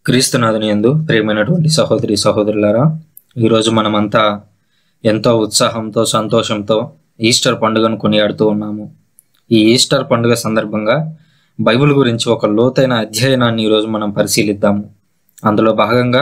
క్రీస్తునాథుని యందు ప్రియమైనటువంటి సహోదరి సహోదరులారా ఈరోజు మనమంతా ఎంతో ఉత్సాహంతో సంతోషంతో ఈస్టర్ పండుగను కొనియాడుతూ ఉన్నాము ఈ ఈస్టర్ పండుగ సందర్భంగా బైబిల్ గురించి ఒక లోతైన అధ్యయనాన్ని ఈరోజు మనం పరిశీలిద్దాము అందులో భాగంగా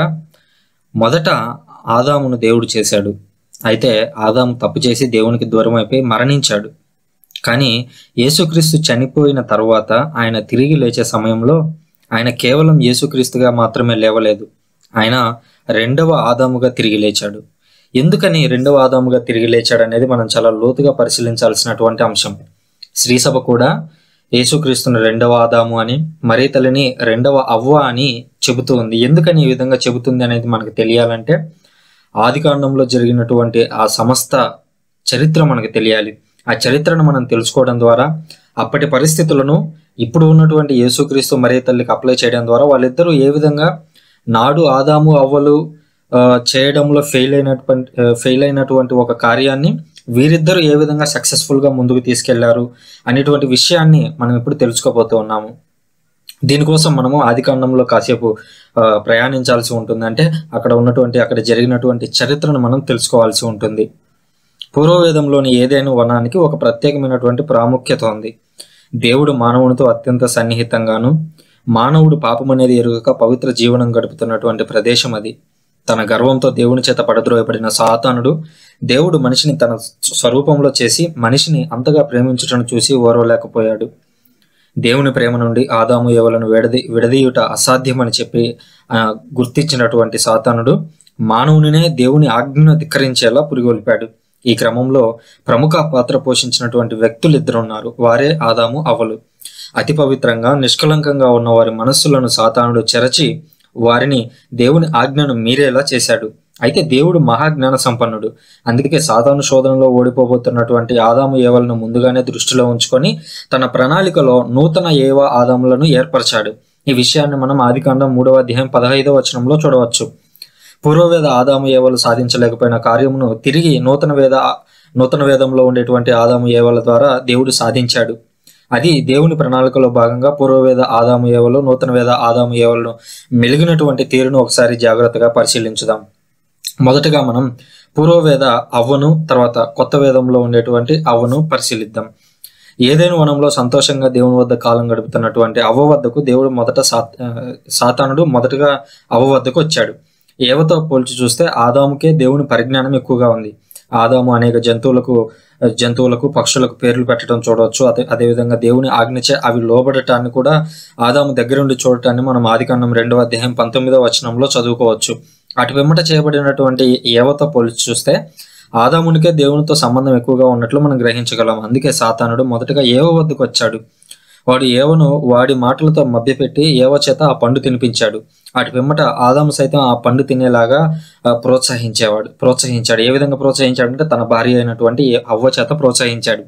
మొదట ఆదామును దేవుడు చేశాడు అయితే ఆదాము తప్పు చేసి దేవునికి దూరం అయిపోయి మరణించాడు కానీ యేసుక్రీస్తు చనిపోయిన తర్వాత ఆయన తిరిగి లేచే సమయంలో ఆయన కేవలం యేసుక్రీస్తుగా మాత్రమే లేవలేదు ఆయన రెండవ ఆదాముగా తిరిగి లేచాడు ఎందుకని రెండవ ఆదాముగా తిరిగి లేచాడు అనేది మనం చాలా లోతుగా పరిశీలించాల్సినటువంటి అంశం శ్రీసభ కూడా యేసుక్రీస్తును రెండవ ఆదాము అని మరీ తల్లిని రెండవ అవ్వ అని చెబుతూ ఉంది ఎందుకని ఈ విధంగా చెబుతుంది అనేది మనకు తెలియాలంటే ఆదికాండంలో జరిగినటువంటి ఆ సమస్త చరిత్ర మనకు తెలియాలి ఆ చరిత్రను మనం తెలుసుకోవడం ద్వారా అప్పటి పరిస్థితులను ఇప్పుడు ఉన్నటువంటి యేసుక్రీస్తు మరే తల్లికి అప్లై చేయడం ద్వారా వాళ్ళిద్దరూ ఏ విధంగా నాడు ఆదాము అవ్వలు ఆ, చేయడంలో ఫెయిల్ అయినటువంటి ఫెయిల్ అయినటువంటి ఒక కార్యాన్ని వీరిద్దరూ ఏ విధంగా సక్సెస్ఫుల్గా ముందుకు తీసుకెళ్లారు అనేటువంటి విషయాన్ని మనం ఇప్పుడు తెలుసుకోబోతూ ఉన్నాము దీనికోసం మనము ఆదికాండంలో కాసేపు ఆ, ప్రయాణించాల్సి ఉంటుంది అంటే అక్కడ ఉన్నటువంటి అక్కడ జరిగినటువంటి చరిత్రను మనం తెలుసుకోవాల్సి ఉంటుంది పూర్వవేదంలోని ఏదైనా వనానికి ఒక ప్రత్యేకమైనటువంటి ప్రాముఖ్యత ఉంది దేవుడు మానవునితో అత్యంత సన్నిహితంగాను మానవుడు పాపం అనేది ఎరుగక పవిత్ర జీవనం గడుపుతున్నటువంటి ప్రదేశం అది తన గర్వంతో దేవుని చేత పడద్రోయబడిన సాతానుడు దేవుడు మనిషిని తన స్వరూపంలో చేసి మనిషిని అంతగా ప్రేమించుటను చూసి ఓర్వలేకపోయాడు దేవుని ప్రేమ నుండి ఆదాము ఎవలను విడది విడదీయుట అసాధ్యమని చెప్పి ఆ, గుర్తించినటువంటి సాతానుడు మానవునినే దేవుని ఆజ్ఞను ధిక్కరించేలా పురిగొల్పాడు ఈ క్రమంలో ప్రముఖ పాత్ర పోషించినటువంటి వ్యక్తులు ఇద్దరు ఉన్నారు వారే ఆదాము అవలు అతి పవిత్రంగా నిష్కలంకంగా ఉన్న వారి మనస్సులను సాతానుడు చెరచి వారిని దేవుని ఆజ్ఞను మీరేలా చేశాడు అయితే దేవుడు మహాజ్ఞాన సంపన్నుడు అందుకే సాతాను శోధనలో ఓడిపోబోతున్నటువంటి ఆదాము ఏవలను ముందుగానే దృష్టిలో ఉంచుకొని తన ప్రణాళికలో నూతన ఏవ ఆదాములను ఏర్పరిచాడు ఈ విషయాన్ని మనం ఆదికాండం మూడవ అధ్యాయం పదహైదవ వచనంలో చూడవచ్చు పూర్వవేద ఆదాము ఏవలు సాధించలేకపోయిన కార్యమును తిరిగి నూతన వేద నూతన వేదంలో ఉండేటువంటి ఆదాము ఏవల ద్వారా దేవుడు సాధించాడు అది దేవుని ప్రణాళికలో భాగంగా పూర్వవేద ఆదాము ఏవలు నూతన వేద ఆదాము ఏవలను మెలిగినటువంటి తీరును ఒకసారి జాగ్రత్తగా పరిశీలించుదాం మొదటగా మనం పూర్వవేద అవ్వను తర్వాత కొత్త వేదంలో ఉండేటువంటి అవ్వను పరిశీలిద్దాం ఏదైనా వనంలో సంతోషంగా దేవుని వద్ద కాలం గడుపుతున్నటువంటి అవ్వ వద్దకు దేవుడు మొదట సాత్ ఆ, సాతానుడు మొదటగా అవ్వ వద్దకు వచ్చాడు ఏవతో పోల్చి చూస్తే ఆదాముకే దేవుని పరిజ్ఞానం ఎక్కువగా ఉంది ఆదాము అనేక జంతువులకు జంతువులకు పక్షులకు పేర్లు పెట్టడం చూడవచ్చు అదే అదేవిధంగా దేవుని ఆజ్ఞచే అవి లోబడటాన్ని కూడా ఆదాము దగ్గరుండి చూడటాన్ని మనం ఆదికాండం రెండవ అధ్యాయం పంతొమ్మిదవ వచనంలో చదువుకోవచ్చు అటు వెంబట చేయబడినటువంటి ఏవతో పోల్చి చూస్తే ఆదామునికే దేవునితో సంబంధం ఎక్కువగా ఉన్నట్లు మనం గ్రహించగలం అందుకే సాతానుడు మొదటగా ఏవ వద్దకు వచ్చాడు వాడు ఏవను వాడి మాటలతో మభ్యపెట్టి ఏవ చేత ఆ పండు తినిపించాడు అటు వెంబట ఆదాము సైతం ఆ పండు తినేలాగా ఆ, ప్రోత్సహించేవాడు ప్రోత్సహించాడు ఏ విధంగా ప్రోత్సహించాడు అంటే తన భార్య అయినటువంటి ఏ- అవ్వ చేత ప్రోత్సహించాడు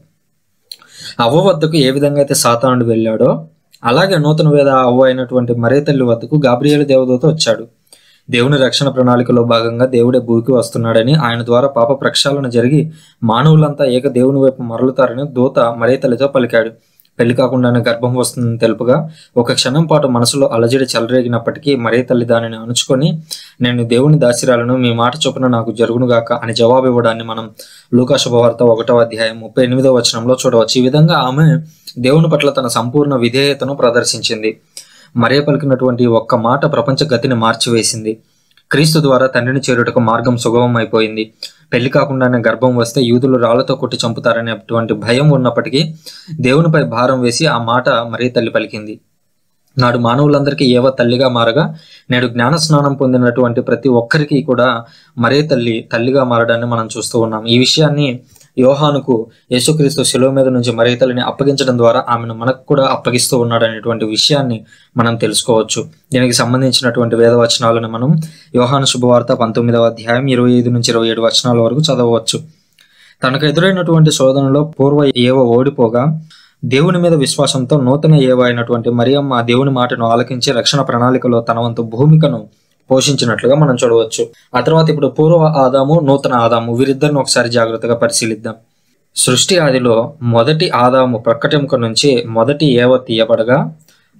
అవ్వ వద్దకు ఏ విధంగా అయితే సాతానుడు వెళ్ళాడో అలాగే నూతన వేద అవ్వ అయినటువంటి మరే తల్లి వద్దకు గాబ్రియేలు దేవదూత వచ్చాడు దేవుని రక్షణ ప్రణాళికలో భాగంగా దేవుడే భూమికి వస్తున్నాడని ఆయన ద్వారా పాప ప్రక్షాళన జరిగి మానవులంతా ఏక దేవుని వైపు మరలుతారని దూత మరే తల్లితో పలికాడు పెళ్లి కాకుండానే గర్భం వస్తుందని తెలుపుగా ఒక క్షణం పాటు మనసులో అలజడి చెలరేగినప్పటికీ మరే తల్లి దానిని అణుచుకొని నేను దేవుని దాసిరాలను మీ మాట చొప్పున నాకు జరుగునుగాక అని జవాబు ఇవ్వడాన్ని మనం లూకా శుభవార్త ఒకటో అధ్యాయం ముప్పై ఎనిమిదో వచనంలో చూడవచ్చు ఈ విధంగా ఆమె దేవుని పట్ల తన సంపూర్ణ విధేయతను ప్రదర్శించింది మరే పలికినటువంటి ఒక్క మాట ప్రపంచ గతిని మార్చివేసింది క్రీస్తు ద్వారా తండ్రిని చేరుటకు మార్గం సుగమం అయిపోయింది పెళ్లి కాకుండానే గర్భం వస్తే యూదులు రాళ్లతో కొట్టి చంపుతారనేటువంటి భయం ఉన్నప్పటికీ దేవునిపై భారం వేసి ఆ మాట మరీ తల్లి పలికింది నాడు మానవులందరికీ ఏవ తల్లిగా మారగా నేడు జ్ఞాన స్నానం పొందినటువంటి ప్రతి ఒక్కరికి కూడా మరే తల్లి తల్లిగా మారడాన్ని మనం చూస్తూ ఉన్నాం ఈ విషయాన్ని యోహానుకు యేసుక్రీస్తు శిలువ మీద నుంచి మరే తల్లిని అప్పగించడం ద్వారా ఆమెను మనకు కూడా అప్పగిస్తూ ఉన్నాడు అనేటువంటి విషయాన్ని మనం తెలుసుకోవచ్చు దీనికి సంబంధించినటువంటి వేదవచనాలను మనం యోహాను శుభవార్త పంతొమ్మిదవ అధ్యాయం ఇరవై ఐదు నుంచి ఇరవై ఏడు వచనాల వరకు చదవవచ్చు తనకు ఎదురైనటువంటి శోధనలో పూర్వ ఏవ ఓడిపోగా దేవుని మీద విశ్వాసంతో నూతన ఏవ అయినటువంటి మరియమ్మ ఆ దేవుని మాటను ఆలకించి రక్షణ ప్రణాళికలో తన వంతు భూమికను పోషించినట్లుగా మనం చూడవచ్చు ఆ తర్వాత ఇప్పుడు పూర్వ ఆదాము నూతన ఆదాము వీరిద్దరిని ఒకసారి జాగ్రత్తగా పరిశీలిద్దాం సృష్టి ఆదిలో మొదటి ఆదాము ప్రక్కటెముక నుంచి మొదటి ఏవ తీయబడగా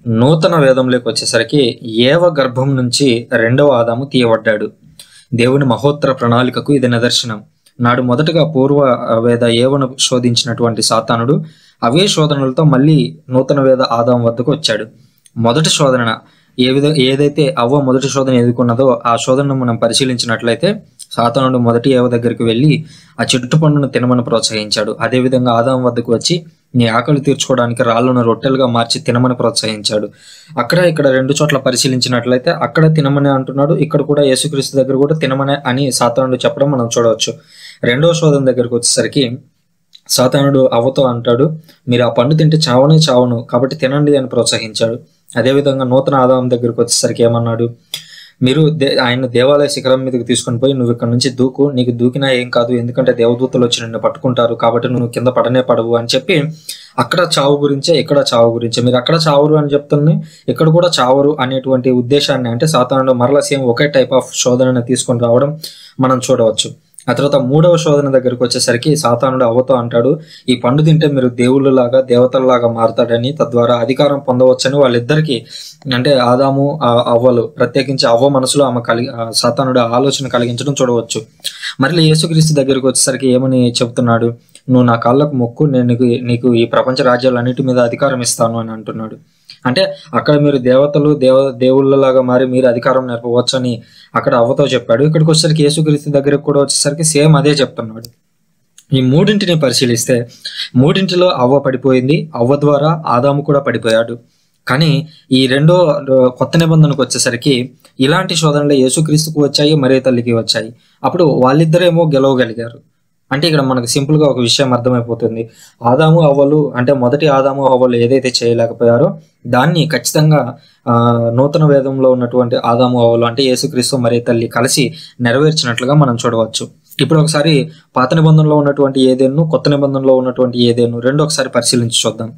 నూతన వేదంలోకి వచ్చేసరికి ఏవ గర్భం నుంచి రెండవ ఆదాము తీయబడ్డాడు దేవుని మహోత్తర ప్రణాళికకు ఇది నిదర్శనం నాడు మొదటగా పూర్వ వేద ఏవను శోధించినటువంటి సాతానుడు అవే శోధనలతో మళ్ళీ నూతన వేద ఆదాం వద్దకు వచ్చాడు మొదటి శోధన ఏ విధ ఏదైతే అవ్వ మొదటి శోధన ఎదుర్కొన్నదో ఆ శోధనను మనం పరిశీలించినట్లయితే సాతానుడు మొదటి ఏవ దగ్గరికి వెళ్ళి ఆ చెట్టు పండును తినమని ప్రోత్సహించాడు అదేవిధంగా ఆదాం వద్దకు వచ్చి నీ ఆకలి తీర్చుకోవడానికి రాళ్ళను రొట్టెలుగా మార్చి తినమని ప్రోత్సహించాడు అక్కడ ఇక్కడ రెండు చోట్ల పరిశీలించినట్లయితే అక్కడ తినమని అంటున్నాడు ఇక్కడ కూడా యేసుక్రీస్తు దగ్గర కూడా తినమని అని సాతానుడు చెప్పడం మనం చూడవచ్చు రెండవ శోధన దగ్గరకు వచ్చేసరికి సాతానుడు అవ్వతో అంటాడు మీరు ఆ పండు తింటే చావనే చావను కాబట్టి తినండి అని ప్రోత్సహించాడు అదేవిధంగా నూతన ఆదాయం దగ్గరకు వచ్చేసరికి ఏమన్నాడు మీరు దే ఆయన దేవాలయ శిఖరం మీదకి తీసుకొని పోయి నువ్వు ఇక్కడ నుంచి దూకు నీకు దూకినా ఏం కాదు ఎందుకంటే దేవదూతలు వచ్చి నిన్ను పట్టుకుంటారు కాబట్టి నువ్వు కింద పడనే పడవు అని చెప్పి అక్కడ చావు గురించే ఇక్కడ చావు గురించే మీరు అక్కడ చావరు అని చెప్తుంది ఇక్కడ కూడా చావరు అనేటువంటి ఉద్దేశాన్ని అంటే సాతానుడు మరల సేమ్ ఒకే టైప్ ఆఫ్ శోధనని తీసుకొని రావడం మనం చూడవచ్చు ఆ తర్వాత మూడవ శోధన దగ్గరికి వచ్చేసరికి సాతానుడు అవ్వతో అంటాడు ఈ పండు తింటే మీరు దేవుళ్ళలాగా దేవతల్లాగా మారుతాడని తద్వారా అధికారం పొందవచ్చని వాళ్ళిద్దరికి అంటే ఆదాము ఆ అవ్వలు ప్రత్యేకించి అవ్వ మనసులో ఆమె కలిగి ఆ సాతానుడు ఆలోచన కలిగించడం చూడవచ్చు మళ్ళీ యేసుక్రీస్తు దగ్గరికి వచ్చేసరికి ఏమని చెప్తున్నాడు నువ్వు నా కాళ్ళకు మొక్కు నేను నీకు నీకు ఈ ప్రపంచ రాజ్యాలన్నిటి మీద అధికారం ఇస్తాను అని అంటున్నాడు అంటే అక్కడ మీరు దేవతలు దేవ దేవుళ్ళలాగా మారి మీరు అధికారం నేర్పవచ్చు అని అక్కడ అవ్వతో చెప్పాడు ఇక్కడికి వచ్చేసరికి యేసుక్రీస్తు దగ్గరకు కూడా వచ్చేసరికి సేమ్ అదే చెప్తున్నాడు ఈ మూడింటిని పరిశీలిస్తే మూడింటిలో అవ్వ పడిపోయింది అవ్వ ద్వారా ఆదాము కూడా పడిపోయాడు కానీ ఈ రెండో కొత్త నిబంధనకు వచ్చేసరికి ఇలాంటి శోధనలు యేసుక్రీస్తుకు వచ్చాయి మరే తల్లికి వచ్చాయి అప్పుడు వాళ్ళిద్దరేమో గెలవగలిగారు అంటే ఇక్కడ మనకు సింపుల్ గా ఒక విషయం అర్థమైపోతుంది ఆదాము అవ్వలు అంటే మొదటి ఆదాము అవ్వలు ఏదైతే చేయలేకపోయారో దాన్ని ఖచ్చితంగా ఆ, నూతన వేదంలో ఉన్నటువంటి ఆదాము అవ్వలు అంటే యేసుక్రీస్తు మరే తల్లి కలిసి నెరవేర్చినట్లుగా మనం చూడవచ్చు ఇప్పుడు ఒకసారి పాత నిబంధనలో ఉన్నటువంటి ఏదేను కొత్త నిబంధనలో ఉన్నటువంటి ఏదేను రెండు ఒకసారి పరిశీలించి చూద్దాం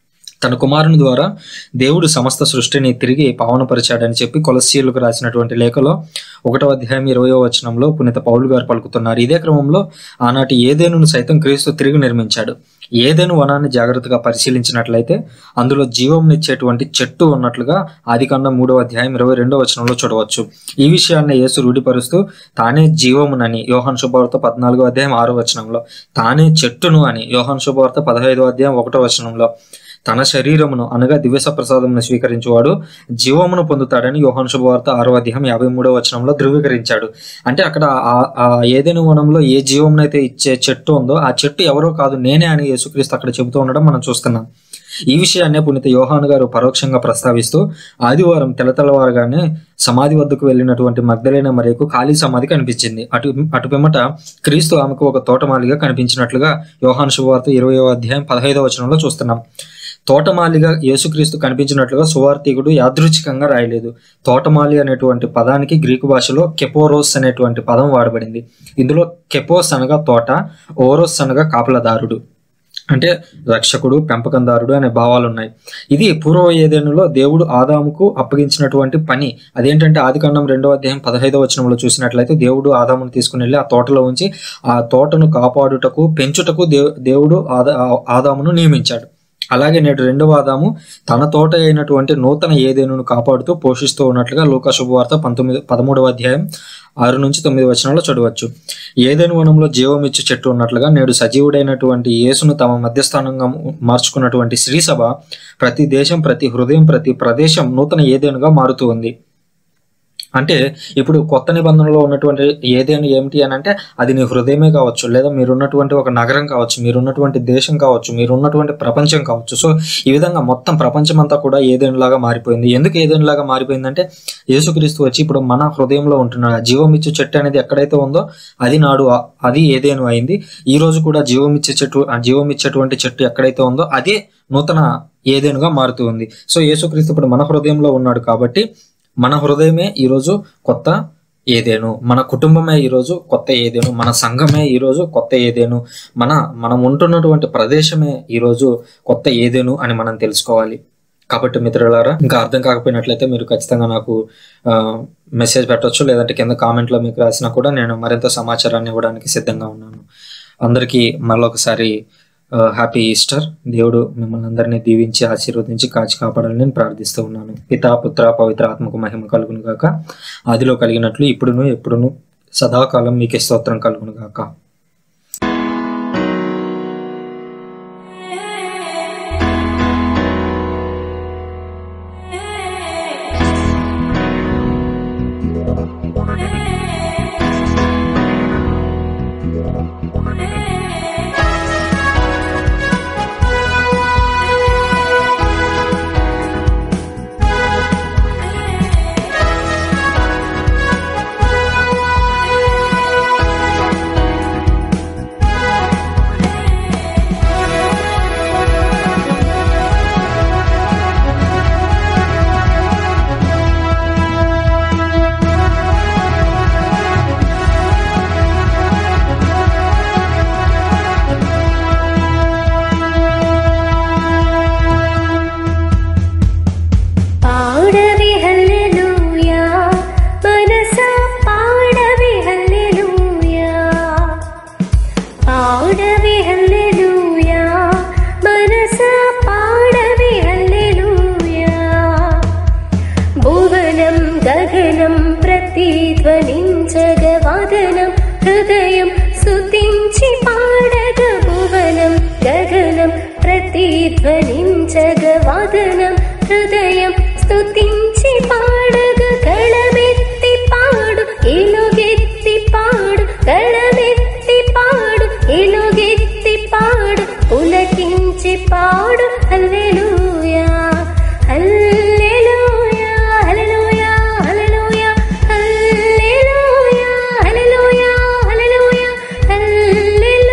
తన కుమారుని ద్వారా దేవుడు సమస్త సృష్టిని తిరిగి పావనపరిచాడని చెప్పి కొలసీలకు రాసినటువంటి లేఖలో ఒకటో అధ్యాయం ఇరవయో వచనంలో పునీత పౌలు గారు పలుకుతున్నారు ఇదే క్రమంలో ఆనాటి ఏదేనును సైతం క్రీస్తు తిరిగి నిర్మించాడు ఏదేను వనాన్ని జాగ్రత్తగా పరిశీలించినట్లయితే అందులో జీవంనిచ్చేటువంటి చెట్టు ఉన్నట్లుగా ఆదికాండం మూడవ అధ్యాయం ఇరవై రెండో వచనంలో చూడవచ్చు ఈ విషయాన్ని యేసు రూఢిపరుస్తూ తానే జీవమునని యోహాన్ శుభవార్త పద్నాలుగో అధ్యాయం ఆరో వచనంలో తానే చెట్టును అని యోహాన్ శుభవార్త పదహైదో అధ్యాయం ఒకటో వచనంలో తన శరీరమును అనగా దివ్యస ప్రసాదమును స్వీకరించేవాడు జీవమును పొందుతాడని యోహాను శుభవార్త ఆరో అధ్యాయం యాభై మూడో వచనంలో ధృవీకరించాడు అంటే అక్కడ ఆ- ఆ ఏదైనా వనంలో ఏ జీవమునైతే ఇచ్చే చెట్టు ఉందో ఆ చెట్టు ఎవరో కాదు నేనే అని యేసుక్రీస్తు అక్కడ చెబుతూ ఉండడం మనం చూస్తున్నాం ఈ విషయాన్నే పునీత యోహాను గారు పరోక్షంగా ప్రస్తావిస్తూ ఆదివారం తెల్లతెల్లవారుగానే సమాధి వద్దకు వెళ్ళినటువంటి మగ్ధలైన మరియకు ఖాళీ సమాధి కనిపించింది అటు అటు పిమ్మట క్రీస్తు ఆమెకు ఒక తోటమాలిగా కనిపించినట్లుగా యోహాను శుభవార్త ఇరవయో అధ్యాయం పదహైదో వచనంలో చూస్తున్నాం తోటమాలిగా యేసుక్రీస్తు కనిపించినట్లుగా సువార్థికుడు యాదృచ్ఛికంగా రాయలేదు తోటమాలి అనేటువంటి పదానికి గ్రీకు భాషలో కెపోరోస్ అనేటువంటి పదం వాడబడింది ఇందులో కెపోస్ అనగా తోట ఓరోస్ అనగా కాపలదారుడు అంటే రక్షకుడు పెంపకందారుడు అనే భావాలు ఉన్నాయి ఇది పూర్వ ఏదేనులో దేవుడు ఆదాముకు అప్పగించినటువంటి పని అదేంటంటే ఆదికాండం రెండో అధ్యాయం పదహైదో వచనంలో చూసినట్లయితే దేవుడు ఆదామును తీసుకుని వెళ్ళి ఆ తోటలో ఉంచి ఆ తోటను కాపాడుటకు పెంచుటకు దేవు దేవుడు ఆదా ఆదామును నియమించాడు అలాగే నేడు రెండవ ఆదాము తన తోట అయినటువంటి నూతన ఏదేనును కాపాడుతూ పోషిస్తూ ఉన్నట్లుగా లోక శుభవార్త పంతొమ్మిది పదమూడవ అధ్యాయం ఆరు నుంచి తొమ్మిది వచనాల్లో చదవచ్చు ఏదేను వనంలో జీవమిచ్చు చెట్టు ఉన్నట్లుగా నేడు సజీవుడైనటువంటి యేసును తమ మధ్యస్థానంగా మార్చుకున్నటువంటి శ్రీసభ ప్రతి దేశం ప్రతి హృదయం ప్రతి ప్రదేశం నూతన ఏదేనుగా మారుతూ ఉంది అంటే ఇప్పుడు కొత్త నిబంధనలో ఉన్నటువంటి ఏదేను ఏమిటి అని అంటే అది నీ హృదయమే కావచ్చు లేదా మీరున్నటువంటి ఒక నగరం కావచ్చు మీరున్నటువంటి దేశం కావచ్చు మీరున్నటువంటి ప్రపంచం కావచ్చు సో ఈ విధంగా మొత్తం ప్రపంచం అంతా కూడా ఏదేనులాగా మారిపోయింది ఎందుకు ఏదేనులాగా మారిపోయిందంటే యేసుక్రీస్తు వచ్చి ఇప్పుడు మన హృదయంలో ఉంటున్నాడు ఆ జీవమిచ్చు చెట్టు అనేది ఎక్కడైతే ఉందో అది నాడు ఆ- అది ఏదేను అయింది ఈ రోజు కూడా జీవమిచ్చే చెట్టు ఆ జీవమిచ్చేటువంటి చెట్టు ఎక్కడైతే ఉందో అదే నూతన ఏదేనుగా మారుతూ ఉంది సో యేసుక్రీస్తు ఇప్పుడు మన హృదయంలో ఉన్నాడు కాబట్టి మన హృదయమే ఈరోజు కొత్త ఏదేను మన కుటుంబమే ఈరోజు కొత్త ఏదేను మన సంఘమే ఈరోజు కొత్త ఏదేను మన మనం ఉంటున్నటువంటి ప్రదేశమే ఈరోజు కొత్త ఏదేను అని మనం తెలుసుకోవాలి కాబట్టి మిత్రులారా ఇంకా అర్థం కాకపోయినట్లయితే మీరు ఖచ్చితంగా నాకు ఆ, మెసేజ్ పెట్టొచ్చు లేదంటే కింద కామెంట్లో మీకు రాసినా కూడా నేను మరింత సమాచారాన్ని ఇవ్వడానికి సిద్ధంగా ఉన్నాను అందరికీ మరొకసారి హ్యాపీ ఈస్టర్ దేవుడు మిమ్మల్ని అందరినీ దీవించి ఆశీర్వదించి కాచి కాపాడాలని నేను ప్రార్థిస్తూ ఉన్నాను పితా పుత్ర పవిత్ర ఆత్మకు మహిమ కలుగును గాక ఆదిలో కలిగినట్లు ఇప్పుడును ఎప్పుడును సదాకాలం మీకే స్తోత్రం కలుగును గాక పాడవి హల్లెలూయా మనసా పాడవి హల్లెలూయా పాడవి హల్లెలూయా మనసా పాడవి హల్లెలూయా భువనం గగనం ప్రతిధ్వనించగ వాదనం హృదయం స్తుతించి పాడగ భువనం గగనం ప్రతిధ్వనించగ వాదనం హృదయం స్తుతించి పాడగ గళమెత్తి పాడు ఎలుగెత్తి పాడు గళమెత్తి పాడు ఎలుగెత్తి పాడు పులకించి పాడు హల్లెలూయా హల్లెలూయా హల్లెలూయా హల్లెలూయా హల్లెలూయా హల్లెలూయా హల్లెలూయా హల్లెలూయా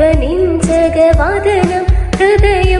ధ్వనించగ వాదనం హృదయ